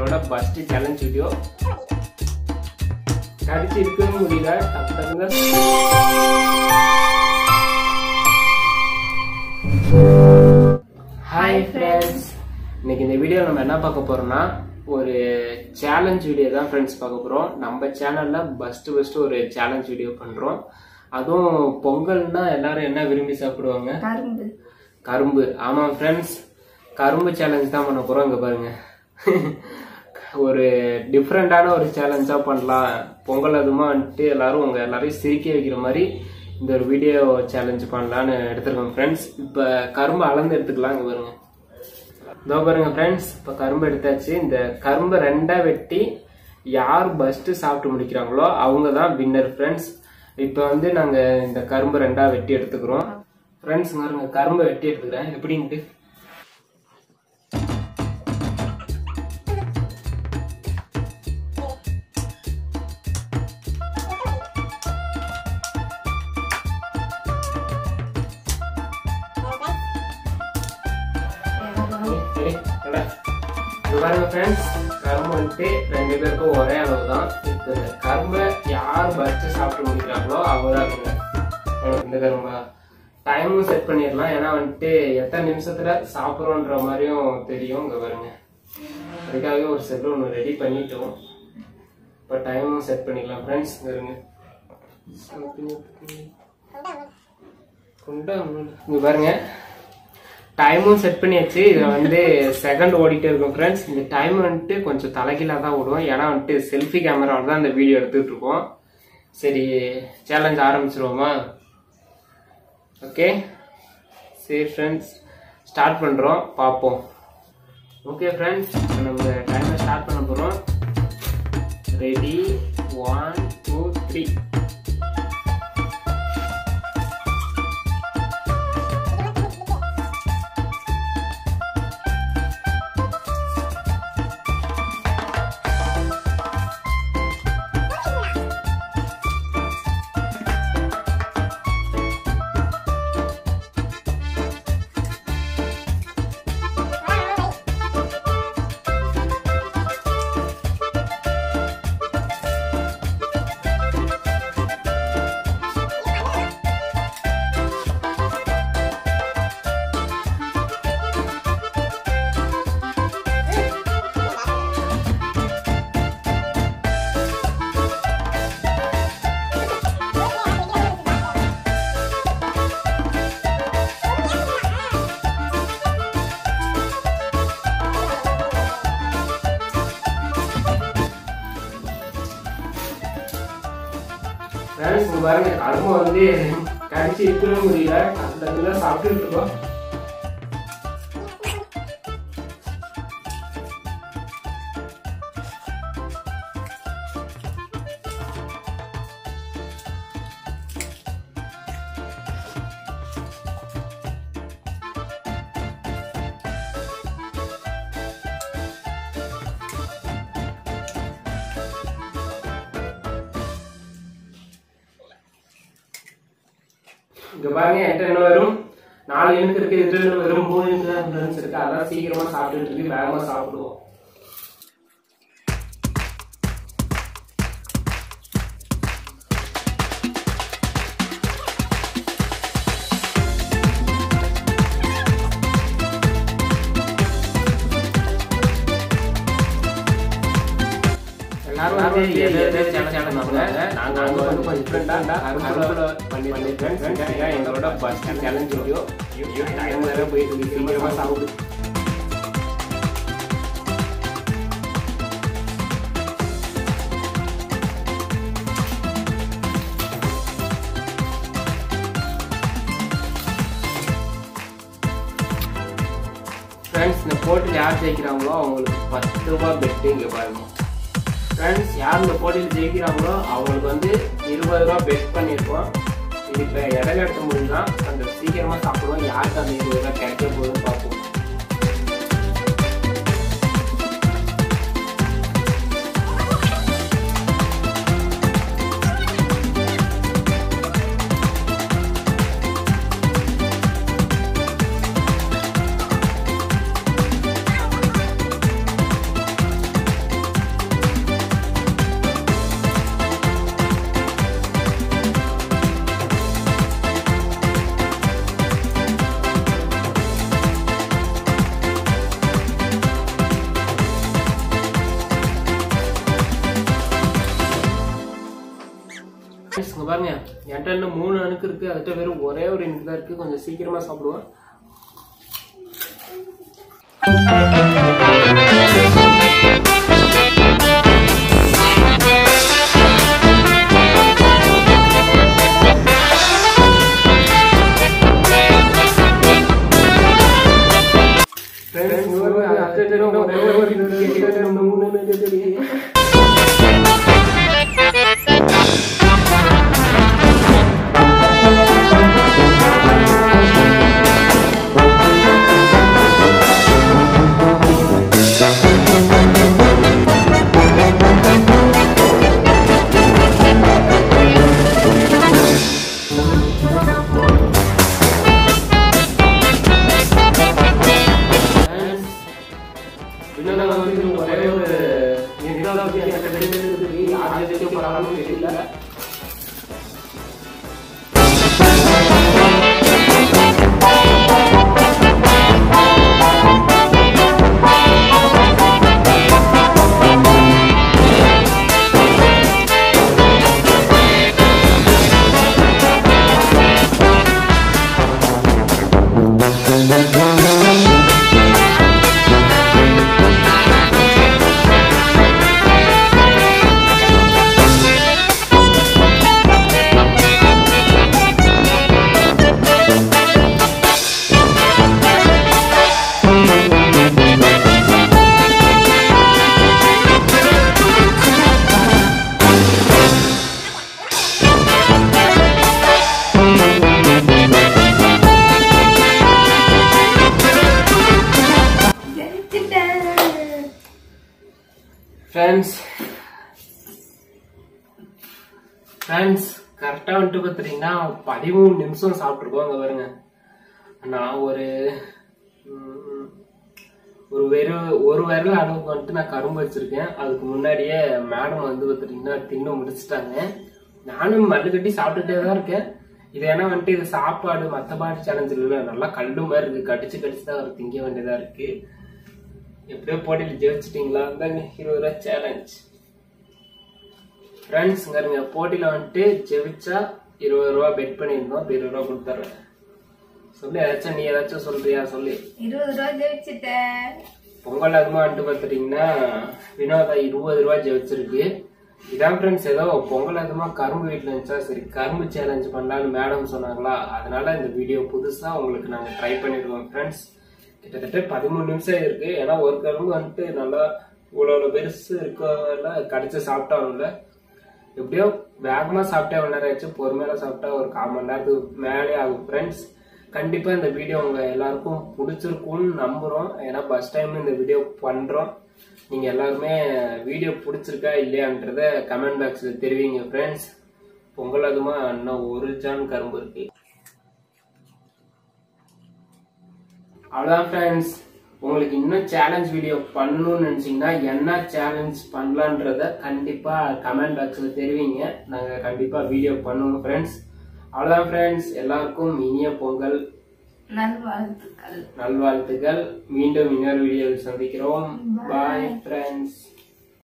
எங்களோட first challenge video கடிச்சு இருக்கவே முடியல டக்கு டக்குன்னு ஹாய் ஃப்ரெண்ட்ஸ் இன்னைக்கு இந்த வீடியோ நம்ம என்ன பார்க்க போறோம்னா ஒரு சேலஞ்ச் வீடியோ தான் ஃப்ரெண்ட்ஸ் பார்க்க போறோம் நம்ம சேனல்ல ஃபர்ஸ்ட் ஃபர்ஸ்ட் ஒரு சேலஞ்ச் வீடியோ பண்றோம் அதுவும் பொங்கல்னா எல்லாரும் என்ன விரும்பி சாப்பிடுவாங்க கரும்பு கரும்பு ஆமா ஃப்ரெண்ட்ஸ் கரும்பு சேலஞ்ச் தான் பண்ண போறோம் இங்க பாருங்க ஒரு டிஃப்ரெண்டான ஒரு சேலஞ்சா பண்ணலாம் பொங்கல் அதுமா வந்துட்டு எல்லாரும் உங்க எல்லாரையும் சிரிக்க வைக்கிற மாதிரி இந்த ஒரு வீடியோ சேலஞ்ச் பண்ணலான்னு எடுத்திருக்கோம் ஃப்ரெண்ட்ஸ் இப்ப கரும்பு அளந்து எடுத்துக்கலாம் இங்க பாருங்க இதோ பாருங்க ஃப்ரெண்ட்ஸ் இப்ப கரும்பு எடுத்தாச்சு இந்த கரும்பை ரெண்டா வெட்டி யார் ஃபர்ஸ்ட் சாப்பிட்டு முடிக்கிறாங்களோ அவங்க தான் வின்னர் ஃப்ரெண்ட்ஸ் இப்போ வந்து நாங்க இந்த கரும்பு ரெண்டா வெட்டி எடுத்துக்கிறோம் ஃப்ரெண்ட்ஸ் பாருங்க கரும்பை வெட்டி எடுத்துக்கிறேன் எப்படின்ட்டு சரி, எடா. இது பாருங்க ஃப்ரெண்ட்ஸ் கரும்பு வந்துட்டு ரெண்டு பேருக்கும் ஒரே அளவு தான் இப்போ இந்த கரும்பை யார் ஃபர்ஸ்ட் சாப்பிட்டு முடிக்கிறாங்களோ அவங்க தான் winner. உங்களுக்கு இந்த கரும்பா டைமும் செட் பண்ணிடலாம் ஏன்னா வந்துட்டு எத்தனை நிமிஷத்துல சாப்பிட்றோன்ற மாதிரியும் தெரியும் இங்க பாருங்க அதுக்காகவே ஒரு செல் ஒன்று ரெடி பண்ணிட்டோம் இப்போ டைமும் செட் பண்ணிக்கலாம் ஃப்ரெண்ட்ஸ் இருங்க குண்டா இங்க பாருங்க டைமும் செட் பண்ணியாச்சு இதுல வந்து செகண்ட் ஓடிட்டே இருக்கும் ஃப்ரெண்ட்ஸ் இந்த டைம் வந்துட்டு கொஞ்சம் தலைகீழா தான் ஓடும் ஏன்னா வந்துட்டு செல்ஃபி கேமராவில் தான் இந்த வீடியோ எடுத்துட்டு இருக்கோம் சரி சேலஞ்ச் ஆரம்பிச்சிருவோமா ஓகே சரி ஃப்ரெண்ட்ஸ் ஸ்டார்ட் பண்றோம் பார்ப்போம் ஓகே ஃப்ரெண்ட்ஸ் நம்ம டைமை ஸ்டார்ட் பண்ண போறோம் ready one two three friends இங்க பாருங்க கரும்பு வந்து கடிச்சு இருக்கவே முடியல அதுல சாப்பிட்டுட்டு இருக்கோம் இங்க பாருங்க என்கிட்ட என்ன வரும் நாலு யூனிட் இருக்கு இதுல என்ன வெறும் மூணு யூனிட் தான் ஃப்ரெண்ட்ஸ் இருக்கு அதான் சீக்கிரமா சாப்பிட்டுட்டு இருக்கு வேகமா சாப்பிடுவோம் எல்லாரும் வந்து எது எது சேனல் சேனல் பண்ணுவாங்க நாங்க வந்து வந்து கொஞ்சம் டிஃப்ரெண்டா கரும்புல பண்ணி பண்ணி ஃப்ரெண்ட்ஸ் இதான் எங்களோட ஃபர்ஸ்ட் சேலஞ்ச் வீடியோ டைம் வேற போயிட்டு இருக்கு சீக்கிரமா சாப்பிடு ஃப்ரெண்ட்ஸ் இந்த போட்டியில் யார் ஜெயிக்கிறாங்களோ அவங்களுக்கு பத்து ரூபாய் பெட்டு இங்கே பாருங்க ஃப்ரெண்ட்ஸ் யார் இந்த போட்டியில் ஜெயிக்கிறாங்களோ அவங்களுக்கு வந்து இருபது ரூபா பெட் பண்ணியிருக்கோம் இது இப்போ இடையில எடுத்த முடியும் தான் அந்த சீக்கிரமாக சாப்பிடுவோம் யாருக்கு அந்த இருபது ரூபா கிடைக்க போகுதுன்னு பார்ப்போம் பாருங்க என்கிட்ட இன்னும் மூணு அணுக்கு இருக்கு அதுகிட்ட வெறும் ஒரே ஒரு இனுக்கு தான் இருக்கு கொஞ்சம் சீக்கிரமா சாப்பிடுவோம் Friends, ஒரு அத்தை ஒரே ஒரு இனுக்கு இருக்கு, இன்னும் மூணு அணுக்கு இருக்கு. இன்னும் நாங்க வந்து ஒரே ஒரு நிர்வாக யார் ஜெயிக்க போறாங்கன்னு தெரியல ஃப்ரெண்ட்ஸ் ஃப்ரெண்ட்ஸ் கரெக்டாக வந்துட்டு பார்த்துட்டிங்கன்னா பதிமூணு நிமிஷம் சாப்பிட்ருக்கோம் அங்கே பாருங்க நான் ஒரு ம், ஒரு வெறும் ஒரு விரல் அளவுக்கு வந்துட்டு நான் கரும்பு வச்சிருக்கேன் அதுக்கு முன்னாடியே மேடம் வந்து பார்த்துட்டிங்கன்னா தின்னு முடிச்சிட்டாங்க நானும் மல்லு கட்டி சாப்பிட்டுட்டே தான் இருக்கேன் இது ஏன்னா வந்துட்டு இது சாப்பாடு மற்ற சேலஞ்ச் இல்லை நல்லா கல்லு மாதிரி இருக்கு கடிச்சு கடிச்சு தான் அவர் திங்க வேண்டியதா இருக்கு எப்படியோ போட்டியில் ஜெயிச்சிட்டிங்களா தாங்க இருபது ரூபா சேலஞ்ச் ஃப்ரெண்ட்ஸ் இங்க போட்டியில வந்துட்டு ஜெயிச்சா இருபது ரூபா பெட் பண்ணியிருந்தோம் இப்போ இருபது ரூபா கொடுத்துட்றேன் சொல்லு ஏதாச்சும் நீ ஏதாச்சும் சொல்றியா சொல்லு இருபது ரூபா ஜெயிச்சிட்டேன் பொங்கல் அதுமா வந்துட்டு பார்த்துட்டிங்கன்னா வினோதா இருபது ரூபா ஜெயிச்சிருக்கு இதான் ஃப்ரெண்ட்ஸ் ஏதோ பொங்கல் அதுமா கரும்பு வீட்டில் இருந்துச்சா சரி கரும்பு சேலஞ்ச் பண்ணலான்னு மேடம் சொன்னாங்களா அதனால இந்த வீடியோ புதுசா உங்களுக்கு நாங்கள் ட்ரை பண்ணிடுவோம் ஃப்ரெண்ட்ஸ் கிட்டத்தட்ட பதிமூணு நிமிஷம் இருக்கு ஏன்னா ஒரு கரும்பு வந்துட்டு நல்லா இவ்வளோ இவ்வளோ பெருசு இருக்கல கடிச்சு சாப்பிட்டாங்கல்ல எப்படியோ வேகமாக சாப்பிட்டே ஒன்றரை நேரம் ஆச்சு பொறுமையாக சாப்பிட்டா ஒரு கால் மணி நேரத்துக்கு மேலே ஆகும் ஃப்ரெண்ட்ஸ் கண்டிப்பாக இந்த வீடியோ உங்கள் எல்லாருக்கும் பிடிச்சிருக்கும்னு நம்புகிறோம் ஏன்னா ஃபஸ்ட் டைம் இந்த வீடியோ பண்ணுறோம் நீங்கள் எல்லாருமே வீடியோ பிடிச்சிருக்கா இல்லையான்றத கமெண்ட் பாக்ஸில் தெரிவிங்க ஃப்ரெண்ட்ஸ் பொங்கல் அதுமா இன்னும் ஒரு ஜான் கரும்பு இருக்கு அவ்வளோதான் ஃப்ரெண்ட்ஸ் உங்களுக்கு இன்னும் சேலஞ்ச் வீடியோ பண்ணணும்னு நினச்சிங்கன்னா என்ன சேலஞ்ச் பண்ணலான்றத கண்டிப்பாக கமெண்ட் பாக்ஸில் தெரிவிங்க நாங்கள் கண்டிப்பாக வீடியோ பண்ணுவோம் ஃப்ரெண்ட்ஸ் அவ்வளோதான் ஃப்ரெண்ட்ஸ் எல்லாருக்கும் இனிய பொங்கல் நல்வாழ்த்துக்கள் நல்வாழ்த்துக்கள் மீண்டும் இன்னொரு வீடியோவில் சந்திக்கிறோம் பாய்